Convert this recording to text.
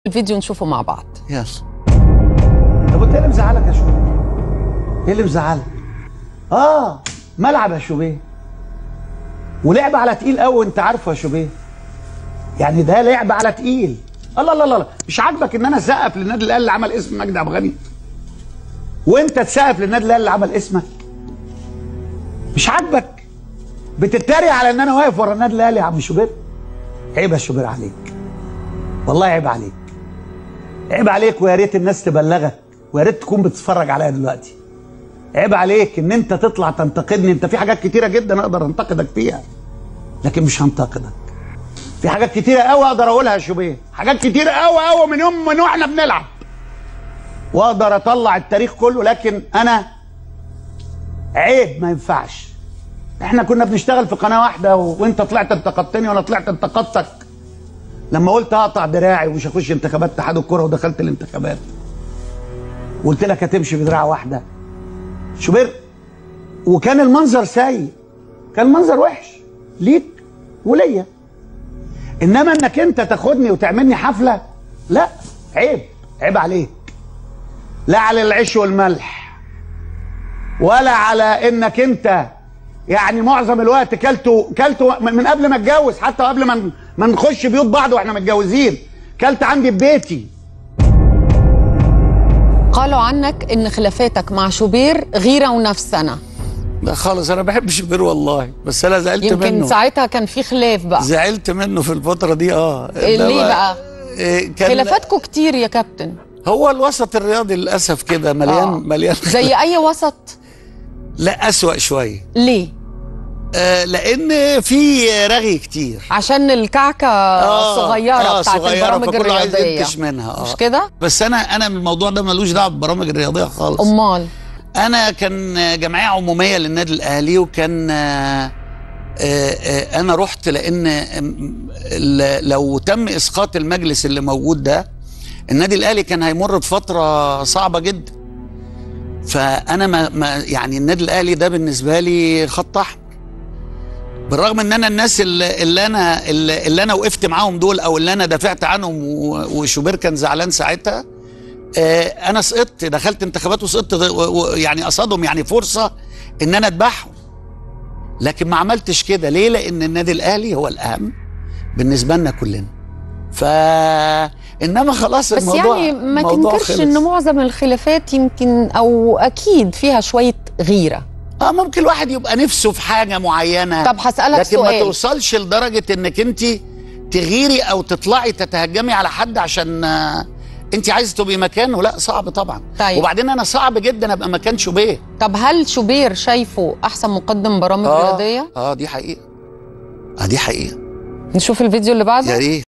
الفيديو نشوفه مع بعض يلا طب انت ايه اللي مزعلك يا شوبيه؟ ايه اللي مزعلك؟ اه ملعب يا شوبيه ولعب على تقيل قوي وانت عارفه يا شوبيه يعني ده لعب على تقيل الله الله الله مش عاجبك ان انا اسقف للنادي الاهلي اللي عمل اسم مجدي عبد الغني وانت تسقف للنادي الاهلي اللي عمل اسمك مش عاجبك بتتريق على ان انا واقف ورا النادي الاهلي يا عم شوبير عيب يا شوبير عليك والله عيب عليك عيب عليك ويا ريت الناس تبلغك ويا ريت تكون بتتفرج عليا دلوقتي عيب عليك ان انت تطلع تنتقدني انت في حاجات كتيره جدا اقدر انتقدك فيها لكن مش هنتقدك في حاجات كتيره قوي اقدر اقولها يا شوبيه حاجات كتيره قوي قوي من يوم من واحنا بنلعب واقدر اطلع التاريخ كله لكن انا عيب ما ينفعش احنا كنا بنشتغل في قناه واحده و... وانت طلعت انتقدتني وانا طلعت انتقدتك لما قلت هقطع دراعي ومش هخش انتخابات اتحاد الكره ودخلت الانتخابات وقلت لك هتمشي بدراع واحده شوبير وكان المنظر سيء كان المنظر وحش ليك وليا انما انك انت تاخدني وتعملني حفله لا عيب عيب عليك لا على العيش والملح ولا على انك انت يعني معظم الوقت كلته كلته من قبل ما اتجوز حتى قبل ما ما نخش بيوت بعض واحنا متجوزين كلت عندي في بيتي قالوا عنك ان خلافاتك مع شوبير غيره ونفسنه لا خالص انا بحب شوبير والله بس انا زعلت يمكن منه ساعتها كان في خلاف بقى زعلت منه في الفتره دي اه إيه إنما- ليه بقى؟ إيه كان خلافاتكم كتير يا كابتن هو الوسط الرياضي للاسف كده مليان آه. مليان زي اي وسط لا اسوأ شويه ليه آه لان في رغي كتير عشان الكعكه الصغيره آه بتاعت صغيرة، البرامج فكله عايز الرياضيه ينتش منها آه. مش كده بس انا انا من الموضوع ده ملوش دعوه بالبرامج الرياضيه خالص امال انا كان جمعيه عموميه للنادي الاهلي وكان آه، آه، آه، انا رحت لان آم، ل- لو تم اسقاط المجلس اللي موجود ده النادي الاهلي كان هيمر بفتره صعبه جدا فانا ما, ما يعني النادي الاهلي ده بالنسبه لي خط احمر بالرغم ان انا الناس اللي, اللي انا اللي, اللي انا وقفت معاهم دول او اللي انا دافعت عنهم و- وشوبير كان زعلان ساعتها آه، انا سقطت دخلت انتخابات وسقطت و- و- يعني قصادهم يعني فرصه ان انا اذبحهم لكن ما عملتش كده ليه لان النادي الاهلي هو الاهم بالنسبه لنا كلنا ف انما خلاص بس الموضوع يعني ما الموضوع تنكرش خلص. ان معظم الخلافات يمكن او اكيد فيها شويه غيره اه ممكن الواحد يبقى نفسه في حاجه معينه طب هسألك لكن ما سؤال. توصلش لدرجه انك انت تغيري او تطلعي تتهجمي على حد عشان آه، انت عايزه تبقي مكانه لا صعب طبعا طيب. وبعدين انا صعب جدا ابقى مكان شوبيه طب هل شوبير شايفه احسن مقدم برامج رياضيه اه دي حقيقه اه دي حقيقه نشوف الفيديو اللي بعده يا ريت